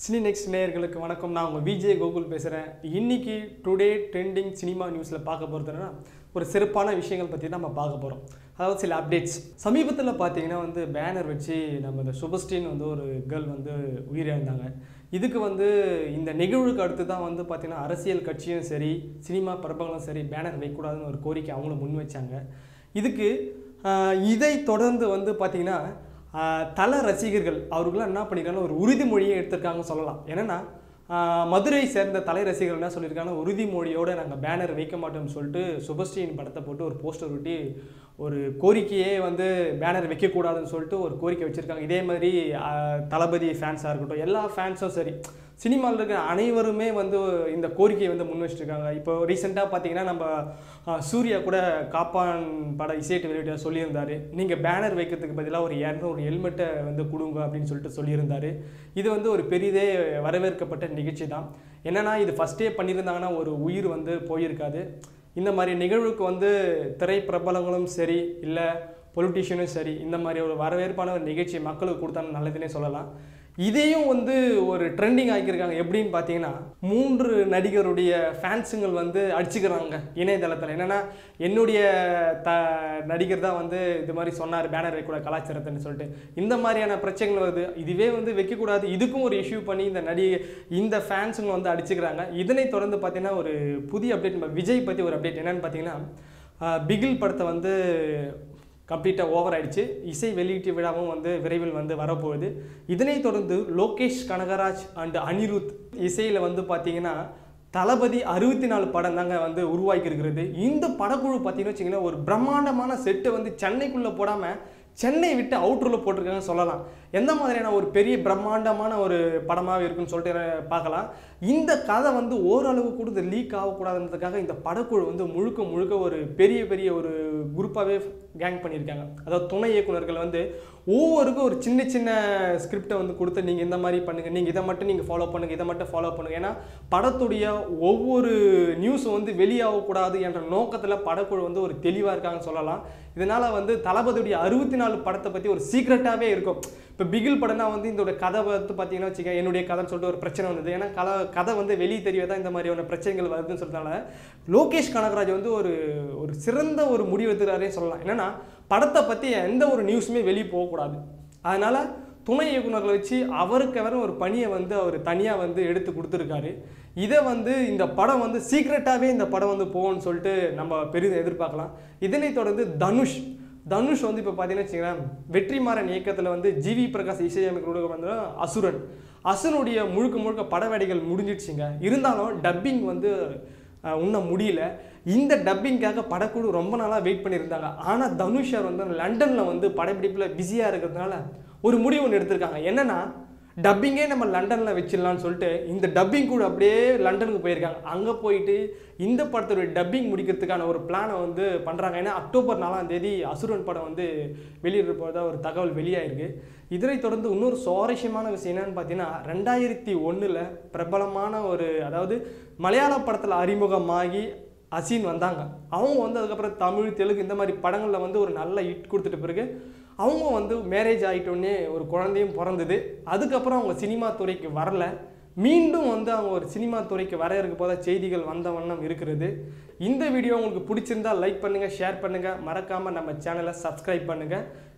cine next நேயர்களுக்கு வணக்கம் நான் உங்கள் விஜய் கோகுல் பேசுகிறேன் இன்னைக்கு டுடே ட்ரெண்டிங் சினிமா நியூஸில் பார்க்க போகிறது என்னன்னா ஒரு சிறப்பான விஷயங்கள் பற்றி நம்ம பார்க்க போகிறோம் அதாவது சில அப்டேட்ஸ் சமீபத்தில் பார்த்தீங்கன்னா வந்து பேனர் வச்சு நம்ம இந்த சுபஸ்டின் வந்து ஒரு கேர்ள் வந்து உயிரிழந்தாங்க இதுக்கு வந்து இந்த நிகழ்வுக்கு அடுத்து தான் வந்து பார்த்திங்கன்னா அரசியல் கட்சியும் சரி சினிமா பிரபலங்களும் சரி பேனர் வைக்கக்கூடாதுன்னு ஒரு கோரிக்கை அவங்களும் முன் வச்சாங்க இதுக்கு ஆஹ், இதை தொடர்ந்து வந்து பார்த்திங்கன்னா ஆஹ், தல ரசிகர்கள் அவர்களாம் என்ன பண்ணியிருக்காங்க ஒரு உறுதிமொழியை எடுத்திருக்காங்கன்னு சொல்லலாம் என்னென்னா மதுரை சேர்ந்த தலை ரசிகர்கள் என்ன சொல்லியிருக்காங்க உறுதிமொழியோடு நாங்கள் பேனர் வைக்க மாட்டோம்னு சொல்லிட்டு சுபஸ்ரீயின் படத்தை போட்டு ஒரு போஸ்டர் ஒட்டி ஒரு கோரிக்கையே வந்து பேனர் வைக்கக்கூடாதுன்னு சொல்லிட்டு ஒரு கோரிக்கை வச்சுருக்காங்க இதே மாதிரி ஆஹ், தளபதி ஃபேன்ஸாக இருக்கட்டும் எல்லா ஃபேன்ஸும் சரி சினிமாவில் இருக்கிற அனைவருமே வந்து இந்த கோரிக்கையை வந்து முன் வச்சிருக்காங்க இப்போ ரீசெண்டாக பார்த்தீங்கன்னா நம்ம ஆஹ், சூர்யா கூட காப்பான் பட இசையட்டு வெளியிட்ட சொல்லியிருந்தாரு நீங்கள் பேனர் வைக்கிறதுக்கு பதிலாக ஒரு இரநூறு ஹெல்மெட்டை வந்து கொடுங்க அப்படின்னு சொல்லிட்டு சொல்லியிருந்தாரு இது வந்து ஒரு பெரிதே வரவேற்கப்பட்ட நிகழ்ச்சி தான் என்னன்னா இது ஃபஸ்ட்டே பண்ணியிருந்தாங்கன்னா ஒரு உயிர் வந்து போயிருக்காது இந்த மாதிரி நிகழ்வுக்கு வந்து திரைப்பிரபலங்களும் சரி இல்லை பொலிட்டீஷியனும் சரி இந்த மாதிரி ஒரு வரவேற்பான ஒரு நிகழ்ச்சி மக்களுக்கு கொடுத்தான்னு நல்லதுன்னே சொல்லலாம் இதையும் வந்து ஒரு ட்ரெண்டிங் ஆக்கியிருக்காங்க எப்படின்னு பார்த்தீங்கன்னா மூன்று நடிகருடைய ஃபேன்ஸுங்கள் வந்து அடிச்சுக்கிறாங்க இணையதளத்தில் என்னென்னா என்னுடைய த நடிகர் தான் வந்து இது மாதிரி சொன்னார் பேனர் வைக்கக்கூடாது கலாச்சாரத்தைன்னு சொல்லிட்டு இந்த மாதிரியான பிரச்சனைகள் வருது இதுவே வந்து வைக்கக்கூடாது இதுக்கும் ஒரு இஷ்யூ பண்ணி இந்த நடிகை இந்த ஃபேன்ஸுங்க வந்து அடிச்சுக்கிறாங்க இதனை தொடர்ந்து பார்த்தீங்கன்னா ஒரு புதிய அப்டேட் நம்ம விஜய் பற்றி ஒரு அப்டேட் என்னன்னு பார்த்தீங்கன்னா ஆஹ், பிகில் படத்தை வந்து கம்ப்ளீட்டாக ஓவர் ஆயிடுச்சு இசை வெளியீட்டு விழாவும் வந்து விரைவில் வந்து வரப்போகுது இதனைத் தொடர்ந்து லோகேஷ் கனகராஜ் அண்ட் அனிருத் இசையில் வந்து பார்த்தீங்கன்னா தளபதி அறுபத்தி நாலு படம் தாங்க வந்து உருவாக்கி இருக்கிறது இந்த படக்குழு பார்த்தீங்கன்னு வச்சிங்கன்னா ஒரு பிரம்மாண்டமான செட்டை வந்து சென்னைக்குள்ளே போடாமல் சென்னை விட்டு அவுட்டரில் போட்டிருக்காங்கன்னு சொல்லலாம் எந்த மாதிரியான ஒரு பெரிய பிரம்மாண்டமான ஒரு படமாக இருக்குன்னு சொல்லிட்டு பார்க்கலாம் இந்த கதை வந்து ஓரளவு கூட இது லீக் ஆகக்கூடாதுன்றதுக்காக இந்த படக்குழு வந்து முழுக்க முழுக்க ஒரு பெரிய பெரிய ஒரு குரூப்பாகவே கேங் பண்ணியிருக்காங்க அதாவது துணை இயக்குனர்கள் வந்து ஒவ்வொருக்கும் ஒரு சின்ன சின்ன ஸ்கிரிப்டை வந்து கொடுத்து நீங்கள் இந்த மாதிரி பண்ணுங்கள் நீங்கள் இதை மட்டும் நீங்கள் ஃபாலோ பண்ணுங்கள் இதை மட்டும் ஃபாலோ பண்ணுங்கள் ஏன்னா படத்துடைய ஒவ்வொரு நியூஸும் வந்து வெளியாகக்கூடாது என்ற நோக்கத்தில் படக்குழு வந்து ஒரு தெளிவாக இருக்காங்கன்னு சொல்லலாம் இதனால் வந்து தளபதியுடைய அறுபத்தி நாலு படத்தை பற்றி ஒரு சீக்ரெட்டாகவே இருக்கும் இப்போ பிகில் படம்னா வந்து இதோட கதை வந்து பார்த்தீங்கன்னா வச்சுக்க என்னுடைய கதைன்னு சொல்லிட்டு ஒரு பிரச்சனை வந்தது ஏன்னா கதை கதை வந்து வெளியே தெரியவே தான் இந்த மாதிரியான பிரச்சனைகள் வருதுன்னு சொல்றதுனால லோகேஷ் கனகராஜ் வந்து ஒரு ஒரு சிறந்த ஒரு முடிவு எடுத்துறாரே சொல்லலாம் என்னன்னா படத்தை பற்றி எந்த ஒரு நியூஸுமே வெளியே போகக்கூடாது அதனால் துணை இயக்குனர்களை வச்சு அவருக்கு அவர் ஒரு பணியை வந்து அவர் தனியாக வந்து எடுத்து கொடுத்துருக்காரு இதை வந்து இந்த படம் வந்து சீக்ரெட்டாகவே இந்த படம் வந்து போகும்னு சொல்லிட்டு நம்ம பெரிதும் எதிர்பார்க்கலாம் இதனைத் தொடர்ந்து தனுஷ் தனுஷ் வந்து இப்போ பார்த்தீங்கன்னா வச்சுங்களேன் வெற்றிமாறன் இயக்கத்தில் வந்து ஜிவி பிரகாஷ் இசையமைக்கிறோட வந்து அசுரன் அசுரனுடைய முழுக்க முழுக்க படவேடைகள் முடிஞ்சிடுச்சுங்க இருந்தாலும் டப்பிங் வந்து அஹ், இன்னும் முடியல இந்த டப்பிங்காக படக்குழு ரொம்ப நாளாக வெயிட் பண்ணியிருந்தாங்க ஆனால் தனுஷர் வந்து லண்டனில் வந்து படப்பிடிப்பில் பிஸியாக இருக்கிறதுனால ஒரு முடிவு ஒன்று எடுத்திருக்காங்க என்னன்னா டப்பிங்கே நம்ம லண்டனில் வச்சிடலாம்னு சொல்லிட்டு இந்த டப்பிங் கூட அப்படியே லண்டனுக்கு போயிருக்காங்க அங்கே போயிட்டு இந்த படத்தோட டப்பிங் முடிக்கிறதுக்கான ஒரு பிளானை வந்து பண்ணுறாங்க ஏன்னா அக்டோபர் நாலாம் தேதி அசுரன் படம் வந்து வெளியிட போகிறதா ஒரு தகவல் வெளியாயிருக்கு இதனைத் தொடர்ந்து இன்னொரு சுவாரஸ்யமான விஷயம் என்னன்னு பார்த்தீங்கன்னா ரெண்டாயிரத்தி ஒன்றில் பிரபலமான ஒரு அதாவது மலையாள படத்தில் அறிமுகமாகி அசீன் வந்தாங்க அவங்க வந்து அதுக்கப்புறம் தமிழ் தெலுங்கு இந்த மாதிரி படங்களில் வந்து ஒரு நல்ல ஹிட் கொடுத்துட்ட பிறகு அவங்க வந்து மேரேஜ் ஆகிட்டோடனே ஒரு குழந்தையும் பிறந்தது அதுக்கப்புறம் அவங்க சினிமா துறைக்கு வரல மீண்டும் வந்து அவங்க ஒரு சினிமா துறைக்கு வர இருக்க போத செய்திகள் வந்த வண்ணம் இருக்கிறது இந்த வீடியோ உங்களுக்கு பிடிச்சிருந்தா லைக் பண்ணுங்கள் ஷேர் பண்ணுங்கள் மறக்காமல் நம்ம சேனலை சப்ஸ்கிரைப் பண்ணுங்கள்